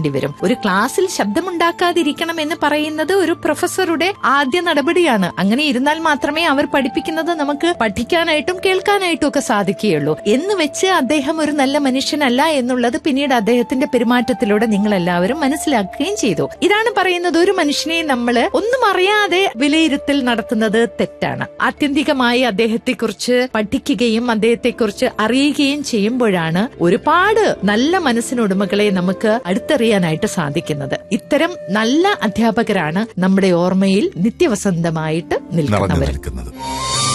ചെയ്യേണ്ടി വരും ഒരു ക്ലാസ്സിൽ ശബ്ദമുണ്ടാക്കാതിരിക്കണം എന്ന് പറയുന്നത് ഒരു പ്രൊഫസറുടെ ആദ്യ നടപടിയാണ് അങ്ങനെ ഇരുന്നാൽ മാത്രമേ അവർ പഠിപ്പിക്കുന്നത് നമുക്ക് പഠിക്കാനായിട്ടും കേൾക്കാനായിട്ടും ഒക്കെ സാധിക്കുകയുള്ളൂ എന്ന് വെച്ച് അദ്ദേഹം ഒരു നല്ല മനുഷ്യനല്ല എന്നുള്ളത് പിന്നീട് അദ്ദേഹത്തിന്റെ പെരുമാറ്റത്തിലൂടെ നിങ്ങൾ എല്ലാവരും മനസ്സിലാക്കുകയും ചെയ്തു ഇതാണ് പറയുന്നത് ഒരു മനുഷ്യനെ നമ്മൾ ഒന്നും അറിയാതെ വിലയിരുത്തൽ നടത്തുന്നത് തെറ്റാണ് ആത്യന്തികമായി അദ്ദേഹത്തെക്കുറിച്ച് പഠിക്കുകയും അദ്ദേഹത്തെക്കുറിച്ച് അറിയുകയും ചെയ്യുമ്പോഴാണ് ഒരുപാട് നല്ല മനസ്സിനുടമകളെ നമുക്ക് അടുത്തറിയാനായിട്ട് സാധിക്കുന്നത് ഇത്തരം നല്ല അധ്യാപകരാണ് നമ്മുടെ ഓർമ്മയിൽ നിത്യവസന്തമായിട്ട് നിറഞ്ഞു നിൽക്കുന്നവർ നിൽക്കുന്നത്